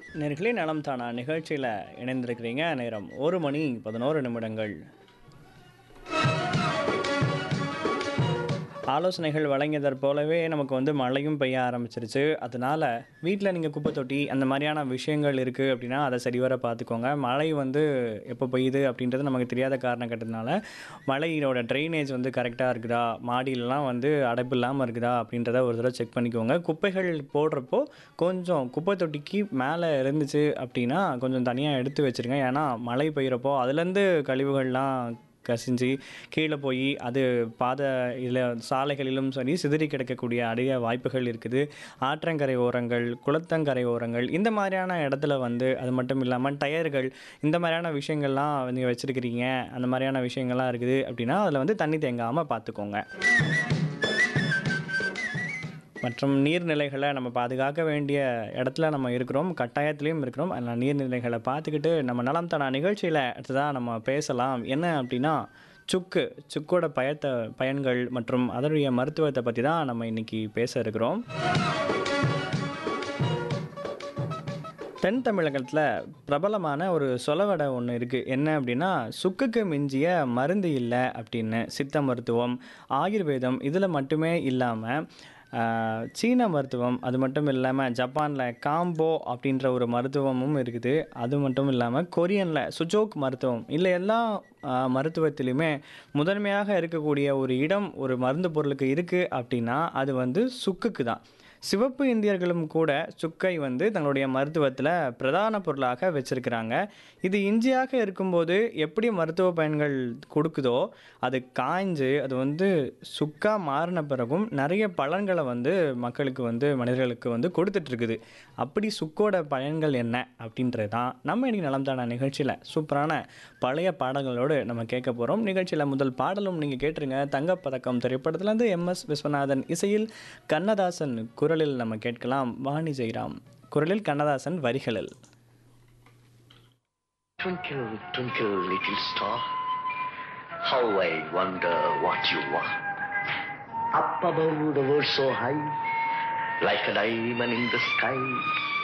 நேர்களே நலம் தானா நிகழ்ச்சியில் இணைந்திருக்கிறீங்க நேரம் ஒரு மணி பதினோரு நிமிடங்கள் ஆலோசனைகள் வழங்கியதற் போலவே நமக்கு வந்து மழையும் பெய்ய ஆரம்பிச்சிருச்சு அதனால் வீட்டில் நீங்கள் குப்பை தொட்டி அந்த மாதிரியான விஷயங்கள் இருக்குது அப்படின்னா அதை சரிவர பார்த்துக்கோங்க மழை வந்து எப்போ பெய்யுது அப்படின்றது நமக்கு தெரியாத காரணம் கட்டதுனால மழையோட ட்ரைனேஜ் வந்து கரெக்டாக இருக்குதா மாடியிலலாம் வந்து அடைப்பு இல்லாமல் இருக்குதா அப்படின்றத ஒரு தடவை செக் பண்ணிக்கோங்க குப்பைகள் போடுறப்போ கொஞ்சம் குப்பை தொட்டிக்கு மேலே இருந்துச்சு அப்படின்னா கொஞ்சம் தனியாக எடுத்து வச்சுருங்க ஏன்னா மழை பெய்கிறப்போ அதுலேருந்து கழிவுகள்லாம் கசிஞ்சு கீழே போய் அது பாதை இதில் சாலைகளிலும் சரி சிதறி கிடக்கக்கூடிய அதிக வாய்ப்புகள் இருக்குது ஆற்றங்கரை ஓரங்கள் குளத்தங்கரை ஓரங்கள் இந்த மாதிரியான இடத்துல வந்து அது மட்டும் இல்லாமல் டயர்கள் இந்த மாதிரியான விஷயங்கள்லாம் நீங்கள் வச்சுருக்கிறீங்க அந்த மாதிரியான விஷயங்கள்லாம் இருக்குது அப்படின்னா அதில் வந்து தண்ணி தேங்காமல் பார்த்துக்கோங்க மற்றும் நீர்நிலைகளை நம்ம பாதுகாக்க வேண்டிய இடத்துல நம்ம இருக்கிறோம் கட்டாயத்துலேயும் இருக்கிறோம் அதனால் நீர்நிலைகளை பார்த்துக்கிட்டு நம்ம நலம் தானா நிகழ்ச்சியில் அடுத்ததாக நம்ம பேசலாம் என்ன அப்படின்னா சுக்கு சுக்கோட பயத்த பயன்கள் மற்றும் அதனுடைய மருத்துவத்தை பற்றி தான் நம்ம இன்றைக்கி பேச இருக்கிறோம் தென் தமிழகத்தில் பிரபலமான ஒரு சொலவடை ஒன்று இருக்குது என்ன அப்படின்னா சுக்குக்கு மிஞ்சிய மருந்து இல்லை அப்படின்னு சித்த மருத்துவம் ஆயுர்வேதம் இதில் மட்டுமே இல்லாமல் ஆஹ், சீன மருத்துவம் அது மட்டும் இல்லாமல் ஜப்பானில் காம்போ அப்படின்ற ஒரு மருத்துவமும் இருக்குது அது மட்டும் இல்லாமல் கொரியனில் சுஜோக் மருத்துவம் இல்லை எல்லா ஆஹ், மருத்துவத்திலுமே முதன்மையாக இருக்கக்கூடிய ஒரு இடம் ஒரு மருந்து பொருளுக்கு இருக்குது அப்படின்னா அது வந்து சுக்குக்கு தான் சிவப்பு இந்தியர்களும் கூட சுக்கை வந்து தங்களுடைய மருத்துவத்தில் பிரதான பொருளாக வச்சிருக்கிறாங்க இது இஞ்சியாக இருக்கும்போது எப்படி மருத்துவ பயன்கள் கொடுக்குதோ அது காய்ஞ்சு அது வந்து சுக்கா மாறின பிறகும் நிறைய பலன்களை வந்து மக்களுக்கு வந்து மனிதர்களுக்கு வந்து கொடுத்துட்டு இருக்குது அப்படி சுக்கோட பயன்கள் என்ன அப்படின்றது தான் நம்ம இன்னைக்கு நலம் தான நிகழ்ச்சியில் சூப்பரான பழைய பாடல்களோடு நம்ம கேட்க போகிறோம் நிகழ்ச்சியில் முதல் பாடலும் நீங்கள் கேட்டுருங்க தங்கப்பதக்கம் திரைப்படத்துலேருந்து எம்எஸ் விஸ்வநாதன் இசையில் கண்ணதாசன் குரலில் நம்ம கேட்கலாம் வாணி ஜெயராம் குரலில் கண்ணதாசன் வரிகளில் Twinkle, twinkle, little star, how I wonder what you are. Up above the world so high, like a diamond in the sky,